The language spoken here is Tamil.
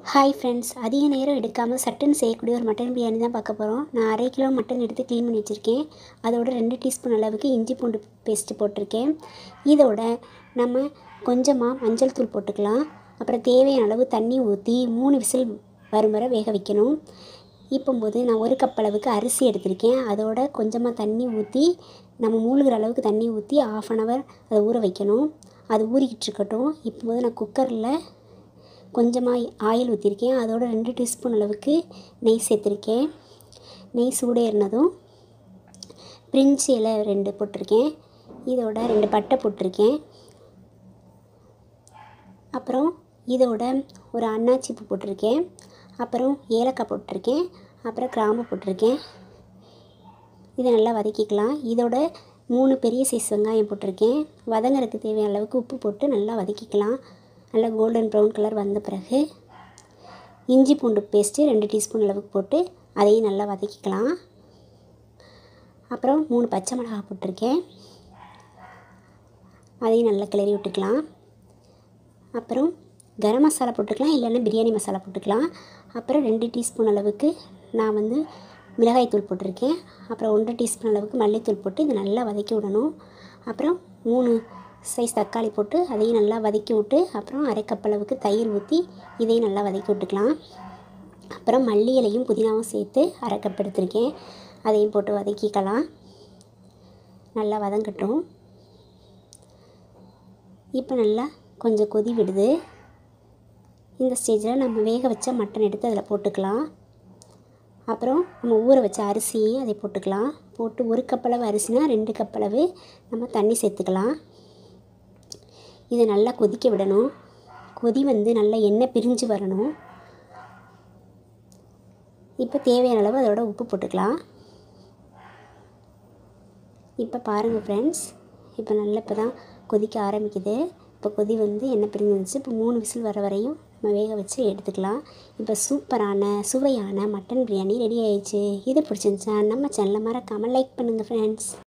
ஹாய் ஃப்ரெண்ட்ஸ் அதிக நேரம் எடுக்காமல் சட்டுன்னு செய்யக்கூடிய ஒரு மட்டன் பிரியாணி தான் பார்க்க போகிறோம் நான் அரை கிலோ மட்டன் எடுத்து க்ளீன் பண்ணி வச்சுருக்கேன் அதோட ரெண்டு டீஸ்பூன் அளவுக்கு இஞ்சி பூண்டு பேஸ்ட்டு போட்டிருக்கேன் இதோட நம்ம கொஞ்சமாக மஞ்சள் தூள் போட்டுக்கலாம் அப்புறம் தேவையான அளவு தண்ணி ஊற்றி மூணு விசில் வரும் வரை வேக வைக்கணும் இப்போம்போது நான் ஒரு கப் அளவுக்கு அரிசி எடுத்திருக்கேன் அதோட கொஞ்சமாக தண்ணி ஊற்றி நம்ம மூழ்கிற அளவுக்கு தண்ணி ஊற்றி ஆஃப் அன் ஹவர் அதை ஊற வைக்கணும் அது ஊறிக்கிட்டு இருக்கட்டும் இப்போது நான் குக்கரில் கொஞ்சமாக ஆயில் ஊற்றிருக்கேன் அதோட ரெண்டு டீஸ்பூன் அளவுக்கு நெய் சேர்த்துருக்கேன் நெய் சூடேறினதும் பிரிஞ்சி இலை ரெண்டு போட்டிருக்கேன் இதோட ரெண்டு பட்டை போட்டிருக்கேன் அப்புறம் இதோட ஒரு அன்னாச்சி பூ போட்டிருக்கேன் அப்புறம் ஏலக்காய் போட்டிருக்கேன் அப்புறம் கிராம்பு போட்டிருக்கேன் இதை நல்லா வதக்கிக்கலாம் இதோட மூணு பெரிய சைஸ் வெங்காயம் போட்டிருக்கேன் வதங்கறதுக்கு தேவையான அளவுக்கு உப்பு போட்டு நல்லா வதக்கிக்கலாம் நல்லா கோல்டன் ப்ரௌன் கலர் வந்த பிறகு இஞ்சி பூண்டு பேஸ்ட்டு ரெண்டு டீஸ்பூன் அளவுக்கு போட்டு அதையும் நல்லா வதக்கிக்கலாம் அப்புறம் மூணு பச்சை மிளகாய் போட்டிருக்கேன் அதையும் நல்லா கிளறி விட்டுக்கலாம் அப்புறம் கரம் மசாலா போட்டுக்கலாம் இல்லைன்னா பிரியாணி மசாலா போட்டுக்கலாம் அப்புறம் ரெண்டு டீஸ்பூன் அளவுக்கு நான் வந்து மிளகாய்த்தூள் போட்டிருக்கேன் அப்புறம் ஒன்றரை டீஸ்பூன் அளவுக்கு மல்லித்தூள் போட்டு இதை நல்லா வதக்கி விடணும் அப்புறம் மூணு சைஸ் தக்காளி போட்டு அதையும் நல்லா வதக்கி விட்டு அப்புறம் அரை கப் அளவுக்கு தயிர் ஊற்றி இதையும் நல்லா வதக்கி விட்டுக்கலாம் அப்புறம் மல்லி இலையும் புதினாவும் சேர்த்து அரை கப் எடுத்திருக்கேன் அதையும் போட்டு வதக்கிக்கலாம் நல்லா வதங்கட்டும் இப்போ நல்லா கொஞ்சம் கொதி விடுது இந்த ஸ்டேஜில் நம்ம வேக வச்ச மட்டன் எடுத்து அதில் போட்டுக்கலாம் அப்புறம் நம்ம ஊற வச்ச அரிசியையும் அதை போட்டுக்கலாம் போட்டு ஒரு கப் அளவு அரிசினா ரெண்டு கப் அளவு நம்ம தண்ணி சேர்த்துக்கலாம் இதை நல்லா கொதிக்க விடணும் கொதி வந்து நல்லா எண்ணெய் பிரிஞ்சு வரணும் இப்போ தேவையான அளவு அதோட உப்பு போட்டுக்கலாம் இப்போ பாருங்கள் ஃப்ரெண்ட்ஸ் இப்போ நல்லா இப்போ தான் கொதிக்க ஆரம்பிக்குது இப்போ கொதி வந்து எண்ணெய் பிரிஞ்சு வந்துச்சு இப்போ மூணு விசில் வர வரையும் நம்ம வேக வச்சு எடுத்துக்கலாம் இப்போ சூப்பரான சுவையான மட்டன் பிரியாணி ரெடி ஆயிடுச்சு இது பிடிச்சிருந்துச்சா நம்ம சேனலை மறக்காமல் லைக் பண்ணுங்கள் ஃப்ரெண்ட்ஸ்